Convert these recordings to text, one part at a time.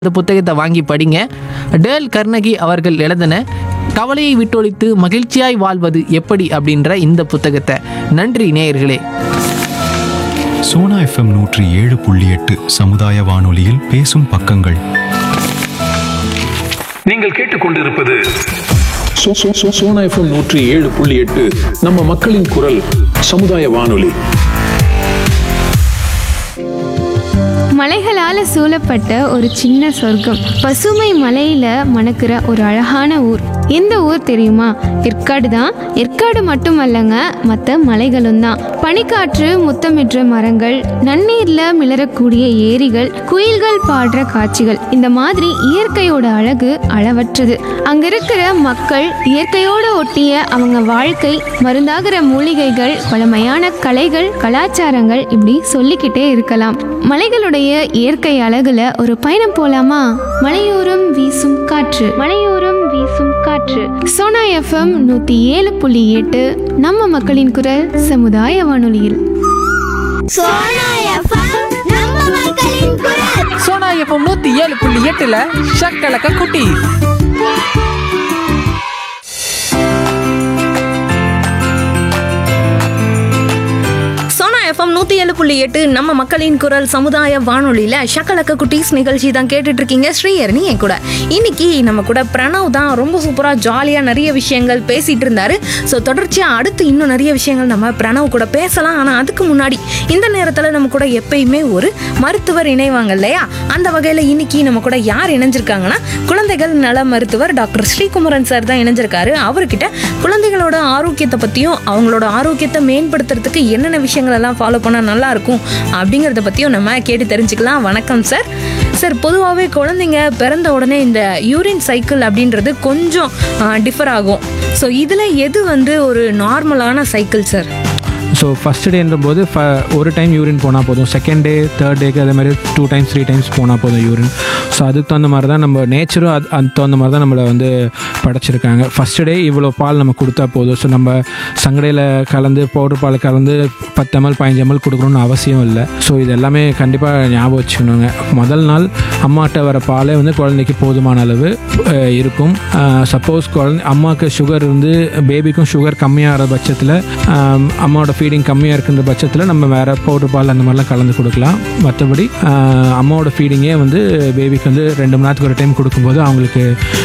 இந்த புத்தகத்தை வாங்கி படிங்க டேல் கர்னகி அவர்கள் எழுதின கவலையை விட்டொழித்து மகிழ்ச்சியாய் வாழ்வது எப்படி அப்படின்ற இந்த புத்தகத்தை நன்றி நேயர்களே சோனா எஃப்எம் நூற்றி ஏழு புள்ளி எட்டு சமுதாய வானொலியில் பேசும் பக்கங்கள் நீங்கள் கேட்டுக்கொண்டிருப்பது சோ- சோ- சோ- சோனா எஃப்எம் நூற்றி ஏழு புள்ளி எட்டு நம்ம மக்களின் குரல் சமுதாய வானொலி மலைகளால சூழப்பட்ட ஒரு சின்ன சொர்க்கம் பசுமை மலையில மணக்கிற ஒரு அழகான ஊர் எந்த ஊர் தெரியுமா ஏற்காடு தான் ஏற்காடு மட்டுமல்லங்க மற்ற மலைகளும் தான் பனிக்காற்று முத்தமிடுற மரங்கள் நன்னீர்ல மிளறக்கூடிய ஏரிகள் குயில்கள் பாடுற காட்சிகள் இந்த மாதிரி இயற்கையோட அழகு அளவற்றது அங்க இருக்கிற மக்கள் இயற்கையோட ஒட்டிய அவங்க வாழ்க்கை மருந்தாகிற மூலிகைகள் பழமையான கலைகள் கலாச்சாரங்கள் இப்படி சொல்லிக்கிட்டே இருக்கலாம் மலைகளுடைய இயற்கை அழகுல ஒரு பயணம் போலாமா மலையோரம் வீசும் காற்று மலையோரம் வீசும் காற்று சோனா எஃப்எம் நூத்தி ஏழு புள்ளி எட்டு நம்ம மக்களின் குரல் சமுதாய வானொலியில் சோனா எஃப்எம் நம்ம மக்களின் குரல் சோனா எஃப்எம் நூற்றி ஏழு புள்ளி எட்டில் ஷக்கலக்க குட்டி சோனா எஃப்எம் நூற்றி ஏழு புள்ளி எட்டு நம்ம மக்களின் குரல் சமுதாய வானொலியில் ஷக்கலக்க குட்டீஸ் நிகழ்ச்சி தான் கேட்டுட்டு இருக்கீங்க ஸ்ரீஹரணி என் கூட இன்னைக்கு நம்ம கூட பிரணவ் தான் ரொம்ப சூப்பராக ஜாலியாக நிறைய விஷயங்கள் பேசிட்டு இருந்தாரு ஸோ தொடர்ச்சியாக அடுத்து இன்னும் நிறைய விஷயங்கள் நம்ம பிரணவ் கூட பேசலாம் ஆனால் அதுக்கு முன்னாடி இந்த நேரத்தில் நம்ம கூட எப்பயுமே ஒரு மருத்துவர் இணைவாங்க இல்லையா அந்த வகையில் இன்னைக்கு நம்ம கூட யார் இணைஞ்சிருக்காங்கன்னா குழந்தைகள் நல மருத்துவர் டாக்டர் ஸ்ரீகுமரன் சார் தான் இணைஞ்சிருக்காரு அவர்கிட்ட குழந்தைகளோட ஆரோக்கியத்தை பற்றியும் அவங்களோட ஆரோக்கியத்தை மேம்படுத்துறதுக்கு என்னென்ன விஷயங்கள் எல்லாம் ஃபாலோ பண்ணால் நல்லா இருக்கும் அப்படிங்கிறத பற்றியும் நம்ம கேட்டு தெரிஞ்சுக்கலாம் வணக்கம் சார் சார் பொதுவாகவே குழந்தைங்க பிறந்த உடனே இந்த யூரின் சைக்கிள் அப்படின்றது கொஞ்சம் டிஃபர் ஆகும் ஸோ இதில் எது வந்து ஒரு நார்மலான சைக்கிள் சார் ஸோ ஃபஸ்ட் டேன்ற போது ஃப ஒரு டைம் யூரின் போனால் போதும் செகண்ட் டே தேர்ட் டேக்கு அதே மாதிரி டூ டைம்ஸ் த்ரீ டைம்ஸ் போனால் போதும் யூரின் ஸோ அதுக்கு தகுந்த மாதிரி தான் நம்ம நேச்சரும் அது அதுக்கு தகுந்த மாதிரி தான் நம்மளை வந்து படைச்சிருக்காங்க ஃபஸ்ட் டே இவ்வளோ பால் நம்ம கொடுத்தா போதும் ஸோ நம்ம சங்கடையில் கலந்து பவுடர் பால் கலந்து பத்து எம்எல் பதினஞ்சு எம்எல் கொடுக்கணும்னு அவசியம் இல்லை ஸோ இது எல்லாமே கண்டிப்பாக ஞாபகம் வச்சுக்கணுங்க முதல் நாள் அம்மாட்ட வர பாலே வந்து குழந்தைக்கு போதுமான அளவு அஹ், இருக்கும் சப்போஸ் குழந்தை அம்மாவுக்கு சுகர் இருந்து பேபிக்கும் சுகர் கம்மியாகிற பட்சத்தில் ஆம், அம்மாவோட ஃபீடிங் கம்மியாக இருக்கின்ற பட்சத்தில் நம்ம வேறு பவுடர் பால் அந்த மாதிரிலாம் கலந்து கொடுக்கலாம் மற்றபடி ஆஹ், அம்மாவோட ஃபீடிங்கே வந்து பேபிக்கு வந்து ரெண்டு மணி நேரத்துக்கு ஒரு டைம் கொடுக்கும்போது அவங்களுக்கு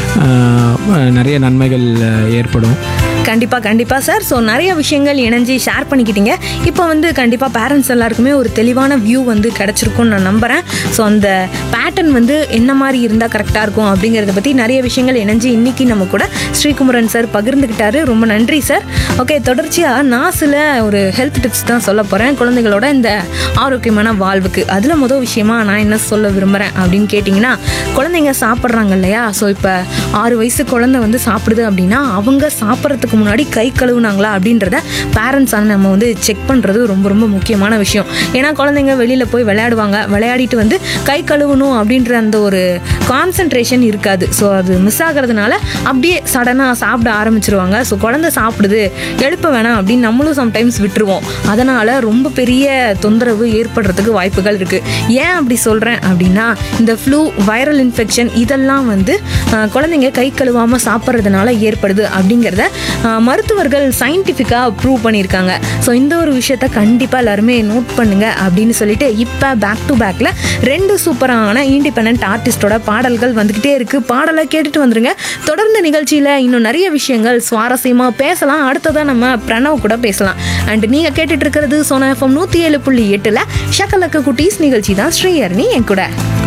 ஆஹ், நிறைய நன்மைகள் அஹ், ஏற்படும் கண்டிப்பாக கண்டிப்பாக சார் ஸோ நிறைய விஷயங்கள் இணைஞ்சு ஷேர் பண்ணிக்கிட்டீங்க இப்போ வந்து கண்டிப்பாக பேரண்ட்ஸ் எல்லாருக்குமே ஒரு தெளிவான வியூ வந்து கிடச்சிருக்கும்னு நான் நம்புகிறேன் ஸோ அந்த பேட்டர்ன் வந்து என்ன மாதிரி இருந்தால் கரெக்டாக இருக்கும் அப்படிங்கிறத பற்றி நிறைய விஷயங்கள் இணைஞ்சு இன்னைக்கு நம்ம கூட ஸ்ரீகுமரன் சார் பகிர்ந்துக்கிட்டாரு ரொம்ப நன்றி சார் ஓகே தொடர்ச்சியாக நான் சில ஒரு ஹெல்த் டிப்ஸ் தான் சொல்ல போகிறேன் குழந்தைகளோட இந்த ஆரோக்கியமான வாழ்வுக்கு அதில் முதல் விஷயமா நான் என்ன சொல்ல விரும்புகிறேன் அப்படின்னு கேட்டிங்கன்னா குழந்தைங்க சாப்பிட்றாங்க இல்லையா ஸோ இப்போ ஆறு வயசு குழந்தை வந்து சாப்பிடுது அப்படின்னா அவங்க சாப்பிட்றதுக்கு முன்னாடி கை கழுவுனாங்களா அப்படின்றத பேரண்ட்ஸான நம்ம வந்து செக் பண்ணுறது ரொம்ப ரொம்ப முக்கியமான விஷயம் ஏன்னா குழந்தைங்க வெளியில் போய் விளையாடுவாங்க விளையாடிட்டு வந்து கை கழுவணும் அப்படின்ற அந்த ஒரு கான்சன்ட்ரேஷன் இருக்காது ஸோ அது மிஸ் ஆகிறதுனால அப்படியே சடனாக சாப்பிட ஆரம்பிச்சிருவாங்க ஸோ குழந்தை சாப்பிடுது எழுப்ப வேணாம் அப்படின்னு நம்மளும் சம்டைம்ஸ் விட்டுருவோம் அதனால் ரொம்ப பெரிய தொந்தரவு ஏற்படுறதுக்கு வாய்ப்புகள் இருக்குது ஏன் அப்படி சொல்கிறேன் அப்படின்னா இந்த ஃப்ளூ வைரல் இன்ஃபெக்ஷன் இதெல்லாம் வந்து ஆஹ், குழந்தைங்க கை கழுவாமல் சாப்பிட்றதுனால ஏற்படுது அப்படிங்கிறத ஆஹ், மருத்துவர்கள் சயின்டிஃபிக்காக ப்ரூவ் பண்ணியிருக்காங்க ஸோ இந்த ஒரு விஷயத்த கண்டிப்பாக எல்லாருமே நோட் பண்ணுங்க அப்படின்னு சொல்லிட்டு இப்போ பேக் டு பேக்கில் ரெண்டு சூப்பரான இண்டிபெண்ட் ஆர்டிஸ்டோட பாடல்கள் வந்துக்கிட்டே இருக்குது பாடலை கேட்டுட்டு வந்துருங்க தொடர்ந்து நிகழ்ச்சியில் இன்னும் நிறைய விஷயங்கள் சுவாரஸ்யமாக பேசலாம் அடுத்ததாக நம்ம பிரணவ் கூட பேசலாம் அண்ட் நீங்கள் கேட்டுட்டு இருக்கிறது சோனா எஃப்எம் நூற்றி ஏழு புள்ளி எட்டில் ஷக்கலக்க குட்டீஸ் நிகழ்ச்சி தான் ஸ்ரீஹரணி என் கூட